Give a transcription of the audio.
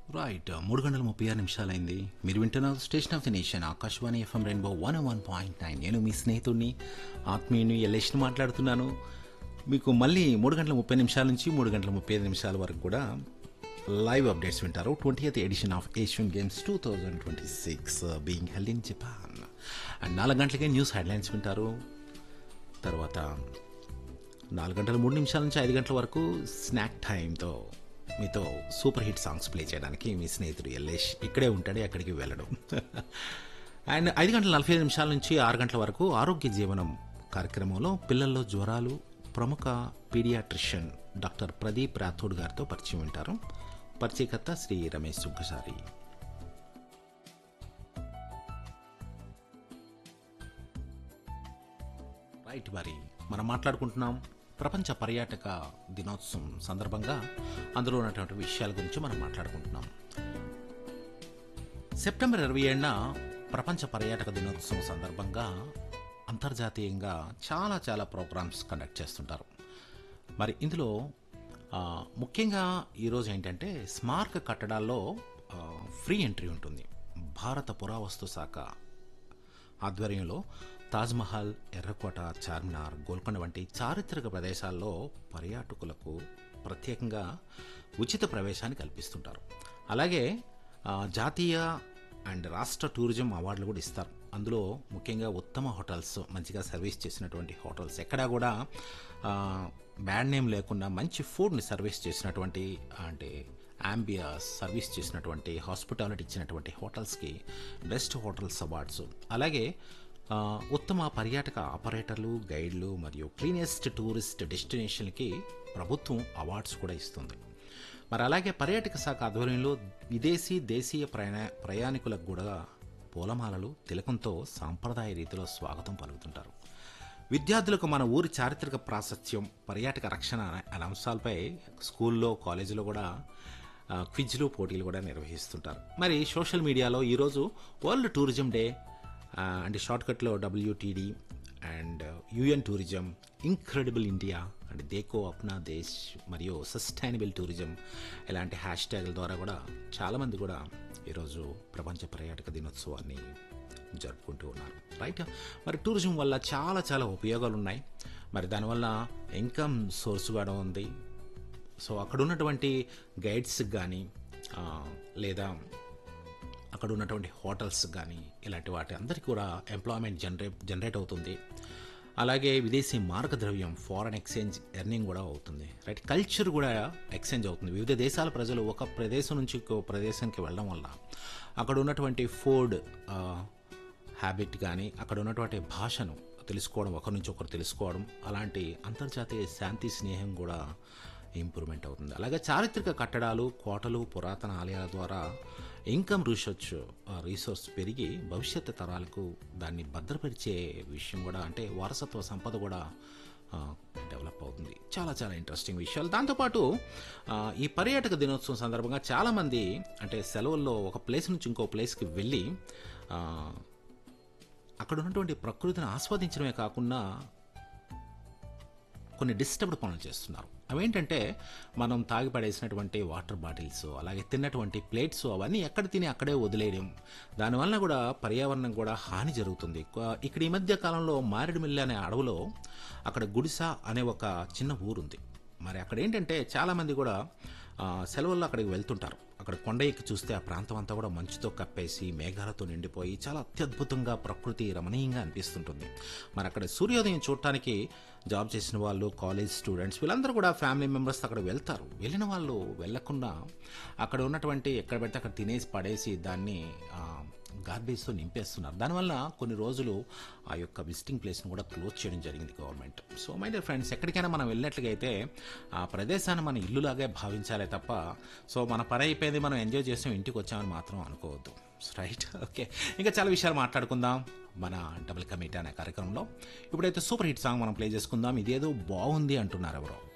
right మూడు గంటల ముప్పై ఆరు నిమిషాలైంది మీరు వింటున్నారు station of the nation Akashvani FM Rainbow one one point nine నేను మీ స్నేహితుడిని ఆత్మీయుని ఎల్లేష్ని మాట్లాడుతున్నాను మీకు మళ్ళీ మూడు గంటల ముప్పై నిమిషాల నుంచి మూడు గంటల ముప్పై ఐదు నిమిషాల వరకు కూడా లైవ్ అప్డేట్స్ వింటారు twenty eighth edition of Asian Games two thousand twenty six being held in Japan and నాలుగు గంటలకే న్యూస్ హెడ్లైన్స్ వింటారు తర్వాత నాలుగు గంటల మూడు నిమిషాల నుంచి ఐదు గంటల వరకు స్నాక్ టైంతో మీతో సూపర్ హిట్ సాంగ్స్ ప్లే చేయడానికి మీ స్నేహితుడు ఎల్లేష్ ఇక్కడే ఉంటాడు ఎక్కడికి వెళ్ళడం అండ్ ఐదు గంటల నలభై ఐదు నిమిషాల నుంచి ఆరు గంటల వరకు ఆరోగ్య జీవనం కార్యక్రమంలో పిల్లల్లో జ్వరాలు ప్రముఖ పీడియాట్రిషియన్ డాక్టర్ ప్రదీప్ రాథోడ్ గారితో పరిచయం వింటారు పరిచయకర్త శ్రీ రమేష్ సుగ్గసారి రైట్ మరి మనం మాట్లాడుకుంటున్నాం ప్రపంచ పర్యాటక దినోత్సవం సందర్భంగా అందులో ఉన్నటువంటి విషయాల గురించి మనం మాట్లాడుకుంటున్నాం సెప్టెంబర్ ఇరవై ఏడున ప్రపంచ పర్యాటక దినోత్సవం సందర్భంగా అంతర్జాతీయంగా చాలా చాలా ప్రోగ్రామ్స్ కండక్ట్ చేస్తుంటారు మరి ఇందులో ఆ, ముఖ్యంగా ఈరోజు ఏంటంటే స్మారక కట్టడాల్లో ఆ, ఫ్రీ ఎంట్రీ ఉంటుంది భారత పురావస్తు శాఖ ఆధ్వర్యంలో తాజ్మహల్ ఎర్రకోట చార్మినార్ గోల్కొండ వంటి చారిత్రక ప్రదేశాల్లో పర్యాటకులకు ప్రత్యేకంగా ఉచిత ప్రవేశాన్ని కల్పిస్తుంటారు అలాగే ఆ, జాతీయ అండ్ రాష్ట్ర టూరిజం అవార్డులు కూడా ఇస్తారు అందులో ముఖ్యంగా ఉత్తమ హోటల్స్ మంచిగా సర్వీస్ చేసినటువంటి హోటల్స్ ఎక్కడా కూడా ఆ, బ్యాడ్ నేమ్ లేకుండా మంచి ఫుడ్ని సర్వీస్ చేసినటువంటి అంటే అంబియాస్ సర్వీస్ చేసినటువంటి హాస్పిటాలిటీ ఇచ్చినటువంటి హోటల్స్కి బెస్ట్ హోటల్స్ అవార్డ్స్ అలాగే ఆ, ఉత్తమ పర్యాటక ఆపరేటర్లు గైడ్లు మరియు క్లీనెస్ట్ టూరిస్ట్ డెస్టినేషన్కి ప్రభుత్వం అవార్డ్స్ కూడా ఇస్తుంది మరి అలాగే పర్యాటక శాఖ ఆధ్వర్యంలో విదేశీ దేశీయ ప్రయాణ ప్రయాణికులకు కూడా పూలమాలలు తిలకంతో సాంప్రదాయ రీతిలో స్వాగతం పలుకుతుంటారు విద్యార్థులకు మన ఊరి చారిత్రక ప్రాశస్త్యం పర్యాటక రక్షణ అనే అనే అంశాలపై స్కూల్లో కాలేజీలో కూడా ఆ, క్విజ్లు పోటీలు కూడా నిర్వహిస్తుంటారు మరి సోషల్ మీడియాలో ఈరోజు వరల్డ్ టూరిజం డే ఆ, అంటే షార్ట్కట్లో WTD and UN tourism Incredible India and Dekho Apna Desh మరియు సస్టైనబుల్ టూరిజం ఇలాంటి హ్యాష్ ట్యాగ్ల ద్వారా కూడా చాలామంది కూడా ఈరోజు ప్రపంచ పర్యాటక దినోత్సవాన్ని జరుపుకుంటూ ఉన్నారు రైట్ మరి టూరిజం వల్ల చాలా చాలా ఉపయోగాలు ఉన్నాయి మరి దానివల్ల ఇన్కమ్ సోర్స్ కూడా ఉంది సో అక్కడ ఉన్నటువంటి గైడ్స్ కానీ లేదా అక్కడ ఉన్నటువంటి హోటల్స్ కానీ ఇలాంటి వాటి అందరికీ కూడా ఎంప్లాయ్మెంట్ జనరేట్ జనరేట్ అవుతుంది అలాగే విదేశీ మార్గ ద్రవ్యం ఫారెన్ ఎక్స్చేంజ్ ఎర్నింగ్ కూడా అవుతుంది రైట్ కల్చర్ కూడా ఎక్స్చేంజ్ అవుతుంది వివిధ దేశాల ప్రజలు ఒక ప్రదేశం నుంచి ఇంకో ప్రదేశానికి వెళ్ళడం వల్ల అక్కడ ఉన్నటువంటి ఫుడ్ హ్యాబిట్ కానీ అక్కడ ఉన్నటువంటి భాషను తెలుసుకోవడం ఒకరి నుంచి ఒకరు తెలుసుకోవడం అలాంటి అంతర్జాతీయ శాంతి స్నేహం కూడా ఇంప్రూవ్మెంట్ అవుతుంది అలాగే చారిత్రక కట్టడాలు కోటలు పురాతన ఆలయాల ద్వారా ఇన్కమ్ రీసెర్చ్ రీసోర్స్ పెరిగి భవిష్యత్తు తరాలకు దాన్ని భద్రపరిచే విషయం కూడా అంటే వారసత్వ సంపద కూడా డెవలప్ అవుతుంది చాలా చాలా ఇంట్రెస్టింగ్ విషయాలు దాంతోపాటు ఆ, ఈ పర్యాటక దినోత్సవం సందర్భంగా చాలామంది అంటే సెలవుల్లో ఒక ప్లేస్ నుంచి ఇంకో ప్లేస్కి వెళ్ళి ఆ, అక్కడ ఉన్నటువంటి ప్రకృతిని ఆస్వాదించడమే కాకుండా కొన్ని డిస్టర్బ్డ్ పనులు చేస్తున్నారు అవేంటంటే మనం తాగి పడేసినటువంటి వాటర్ బాటిల్స్ అలాగే తిన్నటువంటి ప్లేట్స్ అవన్నీ ఎక్కడ తిని అక్కడే వదిలేయడం దానివల్ల కూడా పర్యావరణం కూడా హాని జరుగుతుంది కొ- ఇక్కడ ఈ మధ్య కాలంలో మారేడుమిల్లి అనే అడవిలో అక్కడ గుడిస అనే ఒక చిన్న ఊరుంది మరి అక్కడ ఏంటంటే చాలామంది కూడా ఆ, సెలవుల్లో అక్కడికి వెళ్తుంటారు అక్కడ కొండ ఎక్కి చూస్తే ఆ ప్రాంతం అంతా కూడా మంచుతో కప్పేసి మేఘాలతో నిండిపోయి చాలా అత్యద్భుతంగా ప్రకృతి రమణీయంగా అనిపిస్తుంటుంది మరి అక్కడ సూర్యోదయం చూడటానికి జాబ్ చేసిన వాళ్ళు కాలేజ్ స్టూడెంట్స్ వీళ్ళందరూ కూడా ఫ్యామిలీ మెంబర్స్ అక్కడ వెళ్తారు వెళ్ళిన వాళ్ళు వెళ్ళకుండా అక్కడ ఉన్నటువంటి ఎక్కడ పెడితే అక్కడ తినేసి పడేసి దాన్ని గార్బేజ్తో నింపేస్తున్నారు దానివల్ల కొన్ని రోజులు ఆ యొక్క విజిటింగ్ ప్లేస్ను కూడా క్లోజ్ చేయడం జరిగింది government so my dear friends ఎక్కడికైనా మనం వెళ్ళినట్లుగా అయితే ఆ ప్రదేశాన్ని మన ఇల్లులాగే భావించాలే తప్ప సో మన పని అయిపోయింది మనం ఎంజాయ్ చేసాం ఇంటికి వచ్చామని మాత్రం అనుకోవద్దు రైట్ ఓకే ఇంకా చాలా విషయాలు మాట్లాడుకుందాం మన డబుల్ కమిటీ అనే కార్యక్రమంలో ఇప్పుడైతే సూపర్ హిట్ సాంగ్ మనం ప్లే చేసుకుందాం ఇదేదో బాగుంది అంటున్నారు ఎవరో